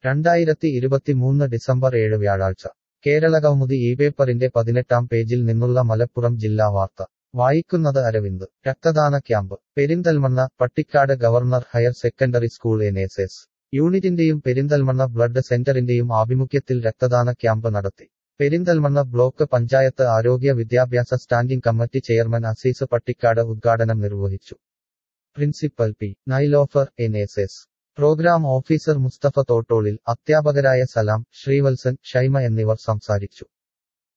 രണ്ടായിരത്തി ഇരുപത്തിമൂന്ന് ഡിസംബർ ഏഴ് വ്യാഴാഴ്ച കേരളകൗമുദി ഈ പേപ്പറിന്റെ പതിനെട്ടാം പേജിൽ നിന്നുള്ള മലപ്പുറം ജില്ലാ വാർത്ത വായിക്കുന്നത് അരവിന്ദ് രക്തദാന camp Perinthalmanna Pattikkad governor higher secondary school N S S യൂണിറ്റിന്റെയും പെരിന്തൽമണ്ണ ബ്ലഡ് സെന്ററിന്റെയും ആഭിമുഖ്യത്തിൽ രക്തദാന ക്യാമ്പ് നടത്തി പെരിന്തൽമണ്ണ ബ്ലോക്ക് പഞ്ചായത്ത് ആരോഗ്യ വിദ്യാഭ്യാസ standing committee chairman Azeez Pattikkad ഉദ്ഘാടനം നിർവഹിച്ചു principal P Nilofer N S S program officer Mustafa Thottolil അധ്യാപകരായ സലാം ശ്രീവത്സൻ ഷൈമ എന്നിവർ സംസാരിച്ചു